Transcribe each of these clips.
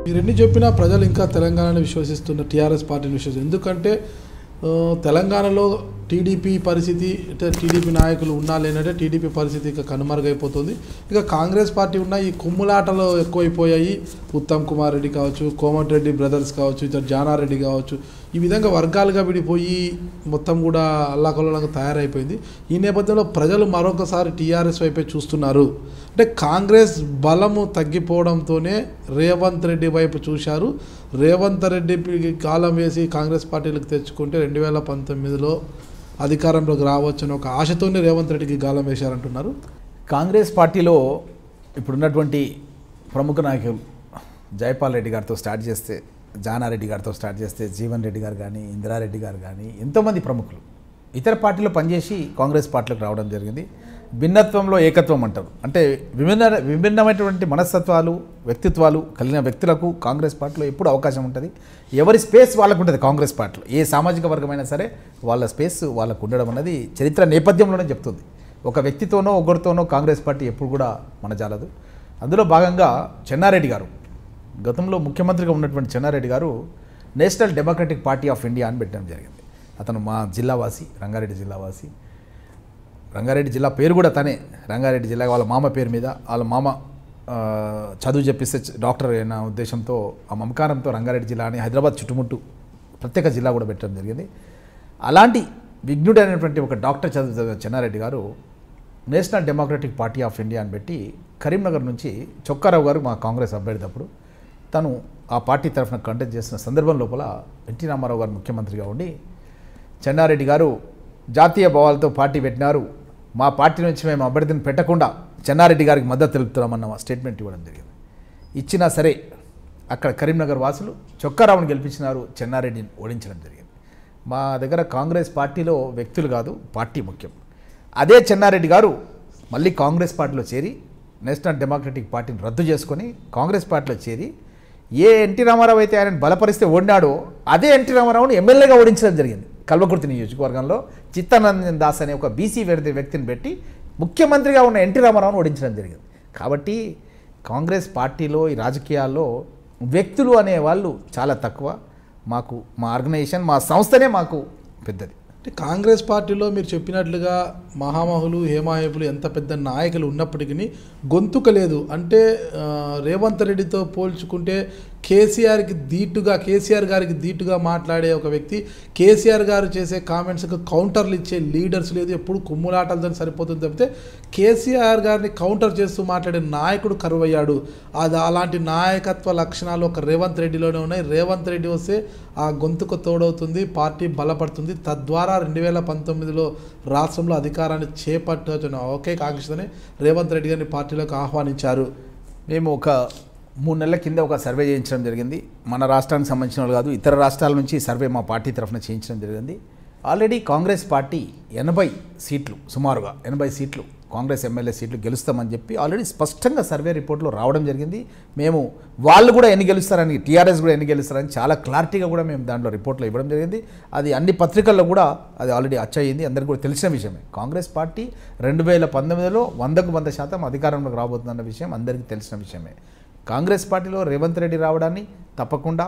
మీరు ఎన్ని చెప్పినా ప్రజలు ఇంకా తెలంగాణను విశ్వసిస్తున్న టీఆర్ఎస్ పార్టీని విశ్వసిస్తారు ఎందుకంటే ఆ, తెలంగాణలో టీడీపీ పరిస్థితి అంటే టీడీపీ నాయకులు ఉన్నా లేనంటే టీడీపీ పరిస్థితి ఇక కనుమరుగైపోతుంది ఇక కాంగ్రెస్ పార్టీ ఉన్న ఈ కుమ్ములాటలు ఎక్కువైపోయాయి ఉత్తమ్ కుమార్ రెడ్డి కావచ్చు కోమటిరెడ్డి బ్రదర్స్ కావచ్చు ఇతర జానారెడ్డి కావచ్చు ఈ విధంగా వర్గాలుగా విడిపోయి మొత్తం కూడా అల్లాకొల్లంగా తయారైపోయింది ఈ నేపథ్యంలో ప్రజలు మరొకసారి టీఆర్ఎస్ వైపే చూస్తున్నారు అంటే కాంగ్రెస్ బలము తగ్గిపోవడంతోనే రేవంత్ రెడ్డి వైపు చూశారు రేవంత్ రెడ్డికి కాలం వేసి కాంగ్రెస్ పార్టీలకు తెచ్చుకుంటే రెండు వేల పంతొమ్మిదిలో అధికారంలోకి రావచ్చని ఒక ఆశతోనే రేవంత్ రెడ్డికి గాలం వేశారంటున్నారు కాంగ్రెస్ పార్టీలో ఇప్పుడున్నటువంటి ప్రముఖ నాయకులు జయపాల్ రెడ్డి గారితో స్టార్ట్ చేస్తే జానారెడ్డి గారితో స్టార్ట్ చేస్తే జీవన్ రెడ్డి గారు కానీ ఇందిరారెడ్డి గారు కానీ ఎంతోమంది ప్రముఖులు ఇతర పార్టీలో పనిచేసి కాంగ్రెస్ పార్టీలోకి రావడం జరిగింది భిన్నత్వంలో ఏకత్వం అంటారు అంటే విభిన్న విభిన్నమైనటువంటి మనస్తత్వాలు వ్యక్తిత్వాలు కలిగిన వ్యక్తులకు కాంగ్రెస్ పార్టీలో ఎప్పుడు అవకాశం ఉంటుంది ఎవరి స్పేస్ వాళ్ళకు ఉంటుంది కాంగ్రెస్ పార్టీలో ఏ సామాజిక వర్గమైనా సరే వాళ్ళ స్పేస్ వాళ్ళకు ఉండడం అన్నది చరిత్ర నేపథ్యంలోనే చెప్తుంది ఒక వ్యక్తితోనో ఒకరితోనో కాంగ్రెస్ పార్టీ ఎప్పుడు కూడా మనజాలదు అందులో భాగంగా చెన్నారెడ్డి గారు గతంలో ముఖ్యమంత్రిగా ఉన్నటువంటి Chennareddy garu national democratic party of India అని పెట్టడం జరిగింది అతను మా జిల్లావాసి రంగారెడ్డి జిల్లావాసి రంగారెడ్డి జిల్లా పేరు కూడా తనే రంగారెడ్డి జిల్లా వాళ్ళ మామ పేరు మీద వాళ్ళ మామ ఆ, చదువు చెప్పిస్తే చ- డాక్టర్ అయిన ఉద్దేశంతో ఆ మమకారంతో రంగారెడ్డి జిల్లా అని హైదరాబాద్ చుట్టుముట్టు ప్రత్యేక జిల్లా కూడా పెట్టడం జరిగింది అలాంటి విఘ్నుడైనటువంటి ఒక డాక్టర్ చదువు చదివిన Chennareddy garu national democratic party of India అని పెట్టి కరీంనగర్ నుంచి చొక్కారావు గారు మా కాంగ్రెస్ అభ్యర్థి అప్పుడు తను ఆ పార్టీ తరఫున కంటెస్ట్ చేస్తున్న సందర్భం లోపల ఎన్టీ రామారావు గారు ముఖ్యమంత్రిగా ఉండి చెన్నారెడ్డి గారు జాతీయ భావాలతో పార్టీ పెట్టినారు మా పార్టీ నుంచి మేము అభ్యర్థిని పెట్టకుండా చెన్నారెడ్డి గారికి మద్దతు తెలుపుతున్నామన్న స్టేట్మెంట్ ఇవ్వడం జరిగింది ఇచ్చినా సరే అక్కడ కరీంనగర్ వాసులు చొక్కారావుని గెలిపించినారు చెన్నారెడ్డిని ఓడించడం జరిగింది మా దగ్గర కాంగ్రెస్ పార్టీలో వ్యక్తులు కాదు పార్టీ ముఖ్యం అదే చెన్నారెడ్డి గారు మళ్ళీ కాంగ్రెస్ పార్టీలో చేరి నేషనల్ డెమోక్రటిక్ పార్టీని రద్దు చేసుకొని కాంగ్రెస్ పార్టీలో చేరి ఏ ఎన్టీ రామారావు అయితే ఆయన బలపరిస్తే ఓడినాడో అదే ఎన్టీ రామారావుని ఎమ్మెల్యేగా ఓడించడం జరిగింది కల్వకుర్తి నియోజకవర్గంలో చిత్తనందన్ దాస్ అనే ఒక బీసీ వ్యక్తి వ్యక్తిని పెట్టి ముఖ్యమంత్రిగా ఉన్న ఎన్టీ రామారావును ఓడించడం జరిగింది కాబట్టి కాంగ్రెస్ పార్టీలో ఈ రాజకీయాల్లో వ్యక్తులు అనే వాళ్ళు చాలా తక్కువ మాకు మా ఆర్గనైజేషన్ మా సంస్థనే మాకు పెద్దది అంటే కాంగ్రెస్ పార్టీలో మీరు చెప్పినట్లుగా మహామహులు హేమాహేపులు ఎంత పెద్ద నాయకులు ఉన్నప్పటికీ గొంతుక లేదు అంటే ఆ, రేవంత్ రెడ్డితో పోల్చుకుంటే కేసీఆర్కి ధీటుగా కేసీఆర్ గారికి ధీటుగా మాట్లాడే ఒక వ్యక్తి కేసీఆర్ గారు చేసే కామెంట్స్కి కౌంటర్లు ఇచ్చే లీడర్స్ లేదు ఎప్పుడు కుమ్ములాటలతో సరిపోతుంది తప్పితే కేసీఆర్ గారిని కౌంటర్ చేస్తూ మాట్లాడే నాయకుడు కరువయ్యాడు అది అలాంటి నాయకత్వ లక్షణాలు ఒక రేవంత్ రెడ్డిలోనే ఉన్నాయి రేవంత్ రెడ్డి వస్తే ఆ గొంతుకు తోడవుతుంది పార్టీ బలపడుతుంది తద్వారా రెండు వేల పంతొమ్మిదిలో రాష్ట్రంలో అధికారాన్ని చేపట్టవచ్చున్న ఒకే కాంక్షతోనే రేవంత్ రెడ్డి గారిని పార్టీలోకి ఆహ్వానించారు మేము ఒక మూడు నెలల కింద ఒక సర్వే చేయించడం జరిగింది మన రాష్ట్రానికి సంబంధించిన వాళ్ళు కాదు ఇతర రాష్ట్రాల నుంచి ఈ సర్వే మా పార్టీ తరఫున చేయించడం జరిగింది ఆల్రెడీ కాంగ్రెస్ పార్టీ ఎనభై సీట్లు సుమారుగా ఎనభై సీట్లు కాంగ్రెస్ ఎమ్మెల్యే సీట్లు గెలుస్తామని చెప్పి ఆల్రెడీ స్పష్టంగా సర్వే రిపోర్ట్లో రావడం జరిగింది మేము వాళ్ళు కూడా ఎన్ని గెలుస్తారని టీఆర్ఎస్ కూడా ఎన్ని గెలుస్తారని చాలా క్లారిటీగా కూడా మేము దాంట్లో రిపోర్ట్లో ఇవ్వడం జరిగింది అది అన్ని పత్రికల్లో కూడా అది ఆల్రెడీ అచ్చయింది అందరికీ కూడా తెలిసిన విషయమే కాంగ్రెస్ పార్టీ రెండు వేల పంతొమ్మిదిలో వందకు వంద శాతం అధికారంలోకి రాబోతుందన్న విషయం అందరికీ తెలిసిన విషయమే కాంగ్రెస్ పార్టీలో రేవంత్ రెడ్డి రావడాన్ని తప్పకుండా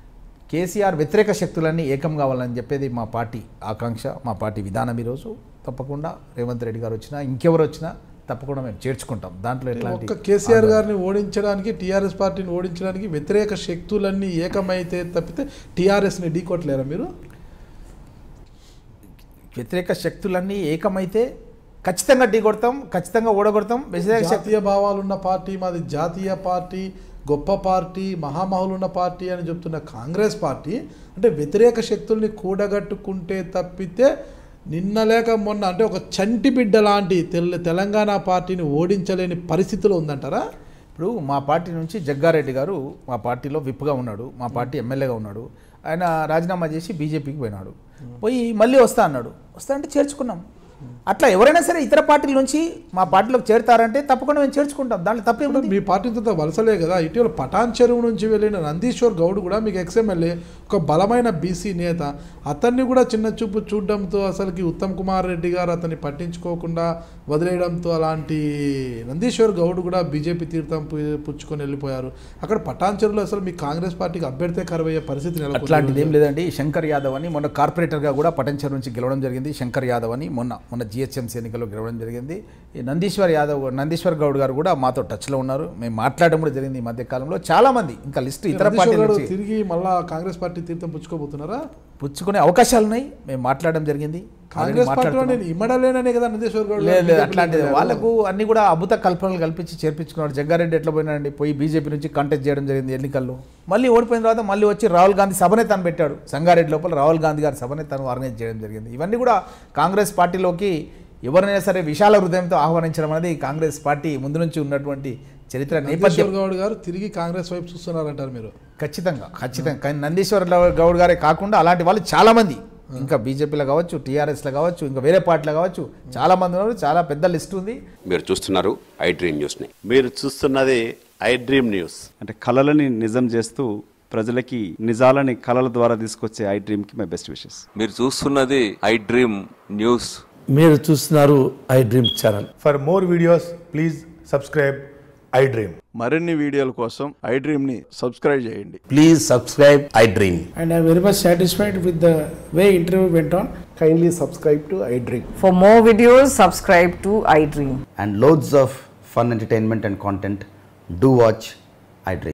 కేసీఆర్ వ్యతిరేక శక్తులన్నీ ఏకం కావాలని చెప్పేది మా పార్టీ ఆకాంక్ష మా పార్టీ విధానం ఈరోజు తప్పకుండా రేవంత్ రెడ్డి గారు వచ్చినా ఇంకెవరు వచ్చినా తప్పకుండా మేము చేర్చుకుంటాం దాంట్లో ఎట్లాంటి ఒక్క కేసీఆర్ గారిని ఓడించడానికి టీఆర్ఎస్ పార్టీని ఓడించడానికి వ్యతిరేక శక్తులన్నీ ఏకమైతే తప్పితే టీఆర్ఎస్ని ఢీకొట్టలేరా మీరు వ్యతిరేక శక్తులన్నీ ఏకమైతే ఖచ్చితంగా ఢీకొడతాం ఖచ్చితంగా ఓడగొడతాం వ్యతిరేక శక్తి జాతీయ భావాలు ఉన్న పార్టీ మాది జాతీయ పార్టీ గొప్ప పార్టీ మహామహులు ఉన్న పార్టీ అని చెప్తున్న కాంగ్రెస్ పార్టీ అంటే వ్యతిరేక శక్తుల్ని కూడగట్టుకుంటే తప్పితే నిన్న లేక మొన్న అంటే ఒక చంటి బిడ్డ లాంటి తెల తెలంగాణ పార్టీని ఓడించలేని పరిస్థితిలో ఉందంటారా ఇప్పుడు మా పార్టీ నుంచి జగ్గారెడ్డి గారు మా పార్టీలో విప్గా ఉన్నాడు మా పార్టీ ఎమ్మెల్యేగా ఉన్నాడు ఆయన రాజీనామా చేసి బీజేపీకి పోయినాడు పోయి మళ్ళీ వస్తా అన్నాడు వస్తా అంటే చేర్చుకున్నాం అట్లా ఎవరైనా సరే ఇతర పార్టీల నుంచి మా పార్టీలోకి చేరుతారంటే తప్పకుండా మేము చేర్చుకుంటాం దాంట్లో తప్పే ఇప్పుడు మీ పార్టీతో వలసలే కదా ఇటీవల పటాన్ చెరువు నుంచి వెళ్ళిన నందీశ్వర్ గౌడ్ కూడా మీకు ఎక్స్ఎమ్మెల్యే ఒక బలమైన బీసీ నేత అతన్ని కూడా చిన్న చూపు చూడడంతో అసలుకి ఉత్తమ్ కుమార్ రెడ్డి గారు అతన్ని పట్టించుకోకుండా వదిలేయడంతో అలాంటి నందీశ్వర్ గౌడ్ కూడా బీజేపీ తీర్థం పు- పుచ్చుకొని వెళ్ళిపోయారు అక్కడ పటాన్చెరులో అసలు మీ కాంగ్రెస్ పార్టీకి అభ్యర్థి కరువయ్యే పరిస్థితి అట్లాంటిది ఏం నెలకొంది లేదండి శంకర్ యాదవ్ అని మొన్న కార్పొరేటర్గా కూడా పటంచర్ నుంచి గెలవడం జరిగింది శంకర్ యాదవ్ అని మొన్న మొన్న జిహెచ్ఎంసీ ఎన్నికల్లో గెలవడం జరిగింది ఈ నందీశ్వర్ యాదవ్ నందీశ్వర్ గౌడ్ గారు కూడా మాతో టచ్లో ఉన్నారు మేము మాట్లాడడం కూడా జరిగింది ఈ మధ్య కాలంలో చాలా మంది ఇంకా లిస్ట్ ఇతర నందీశ్వర్ పార్టీల గౌడ్ నుంచి తిరిగి మళ్ళా కాంగ్రెస్ పార్టీ తీర్థం పుచ్చుకోబోతున్నారా పుచ్చుకునే అవకాశాలు ఉన్నాయి మేము మాట్లాడడం జరిగింది కాంగ్రెస్ పార్టీలో మాట్లాడుతున్నాం. నేను ఇమ్మడలేననే కదా నందీశ్వర్ గౌడ్ లేదు లేదు బీజేపీలో అట్లాంటిది వెళ్ళారు. వాళ్ళకు అన్ని కూడా అద్భుత కల్పనలు కల్పించి చేర్పించుకున్నాడు జగ్గారెడ్డి ఎట్లా పోయినాడండి పోయి బీజేపీ నుంచి కంటెస్ట్ చేయడం జరిగింది ఎన్నికల్లో మళ్ళీ ఓడిపోయిన తర్వాత మళ్ళీ వచ్చి రాహుల్ గాంధీ సభనే తను పెట్టాడు సంగారెడ్డి లోపల రాహుల్ గాంధీ గారి సభనే తను ఆర్గనైజ్ చేయడం జరిగింది ఇవన్నీ కూడా కాంగ్రెస్ పార్టీలోకి ఎవరినైనా సరే విశాల హృదయంతో ఆహ్వానించడం అనేది కాంగ్రెస్ పార్టీ ముందు నుంచి ఉన్నటువంటి చరిత్ర నేపథ్యం నందీశ్వర్ గౌడ్ గారు తిరిగి కాంగ్రెస్ వైపు చూస్తున్నారంటారు మీరు ఖచ్చితంగా ఖచ్చితంగా కానీ నందీశ్వర్ లవ- గౌడ్ గారే కాకుండా అలాంటి వాళ్ళు చాలా మంది ఇంకా బీజేపీలో కావచ్చు టీఆర్ఎస్లో కావచ్చు ఇంకా వేరే పార్టీలో కావచ్చు చాలా మంది ఉన్నారు చాలా పెద్ద లిస్ట్ ఉంది మీరు చూస్తున్నారు ఐ డ్రీమ్ న్యూస్ని మీరు చూస్తున్నది ఐ డ్రీమ్ న్యూస్ అంటే కళలని నిజం చేస్తూ ప్రజలకి నిజాలని కళల ద్వారా తీసుకొచ్చే ఐ డ్రీమ్కి మై బెస్ట్ విషెస్ మీరు చూస్తున్నది ఐ డ్రీమ్ న్యూస్ మీరు చూస్తున్నారు iDream channel For more videos, please subscribe iDream. మరిన్ని వీడియోల కోసం ఐ డ్రీమ్ని సబ్స్క్రైబ్ చేయండి please subscribe iDream and I'm very much satisfied with the way interview went on. Kindly subscribe to iDream. For more videos, subscribe to iDream. and loads of fun entertainment and content, do watch iDream.